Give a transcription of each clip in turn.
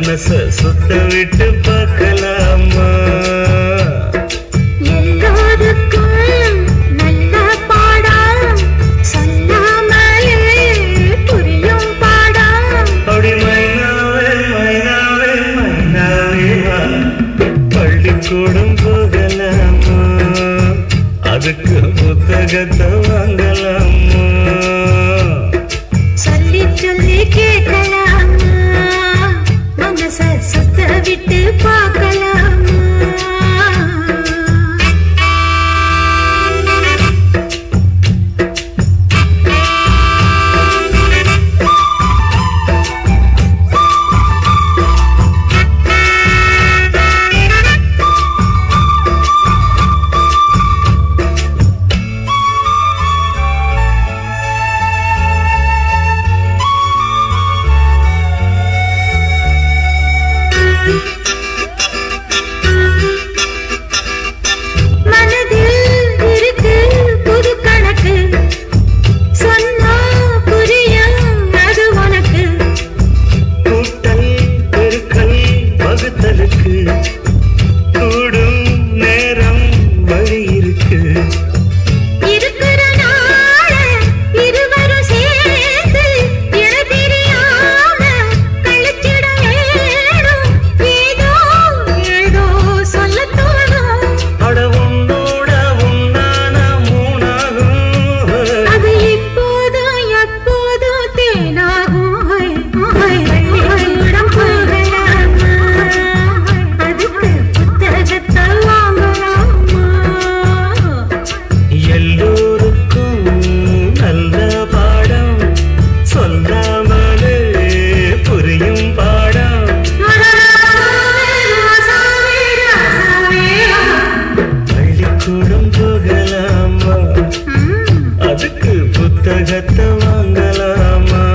மனச சுத்த விட்டு பார்க்கலாமா எல்லோருக்கும் நல்ல பாடம் சொல்லாமலே புரியும் பாடம் அப்படி மைனாவே மைனாவே மைனாவே வா. பள்ளிக்கூடம் போகலாமா அதுக்கு புத்தகத்தை வாங்கலாமா சொல்லி சொல்லி கேட்கலாமா மனச சுத்த விட்டு பார்க்கலாமா மனதில் இருக்கு புது கணக்கு சொன்னா புரியும் அது உனக்கு கூட்டல் பெருக்கல் வகுத்தலுக்கு கூடும் நேரம் வழி இருக்கு இருக்கிற நாள இருவரும் சேர்ந்து இழபிரியாம கழிச்சிட வேணும் ஏதோ ஏதோ சொல்லத் தோணும் அட உன்னோட உன்னான மூணாகும் அது இப்போதும் எப்போதும் தேனாகும் ஹொய், ஹொய், ஹொய், இடம் போகலாமா? அதுக்கு புத்தகத்தை வாங்கலாமா எல்லோருக்கும் நல்ல பாடம் சொல்லாமலே புரியும் பாடம் பள்ளிக்கூடம் போகலாமா அதுக்கு புத்தகத்தை வாங்கலாமா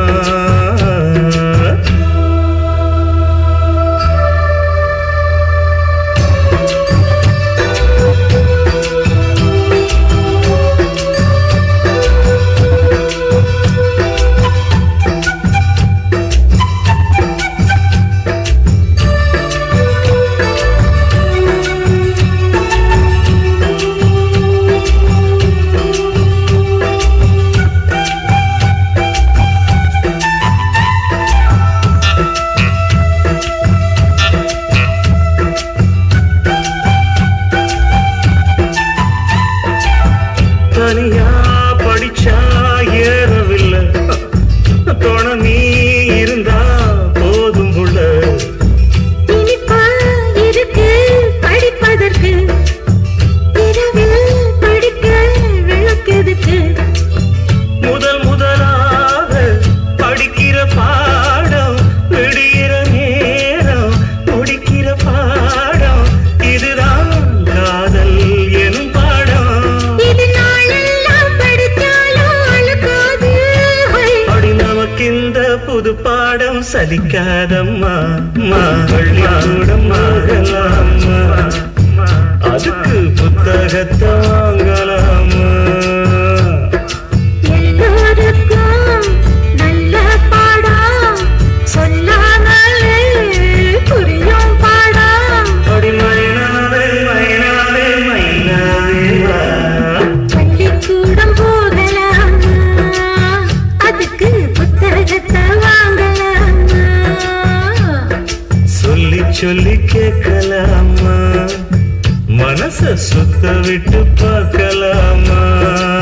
தனியா படிச்சா ஏறவில்லை துணை நீ இருந்தா போதும் புள்ள இனிப்பா இருக்கு படிப்பதற்கு இரவில் படிக்க விளக்கெதுக்கு முதல் முதலாக படிக்கிற பாடம் விடுகிற நேரம் முடிக்கிற பாடம் இதுதான் காதல் எனும் பாடம் இது நாளெல்லாம் படிச்சாலும் அழுக்காது ஹொய். அடி நமக்கு இந்த புது பாடம் சலிக்காதம்மா மா பள்ளிக்கூடம் ஆகலாமா அதுக்கு புத்தகத்தை வாங்கலாமா எல்லோருக்கும் நல்ல பாடம் சொல்லாமலே புரியும் பாடம் அடி மைனாவே மைனாவே மைனாவே வா. பள்ளிக்கூடம் போகலாமா அதுக்கு புத்தகத்தை வாங்கலாமா சொல்லி சொல்லி கேட்கலாமா மனச சுத்த விட்டு பார்க்கலாமா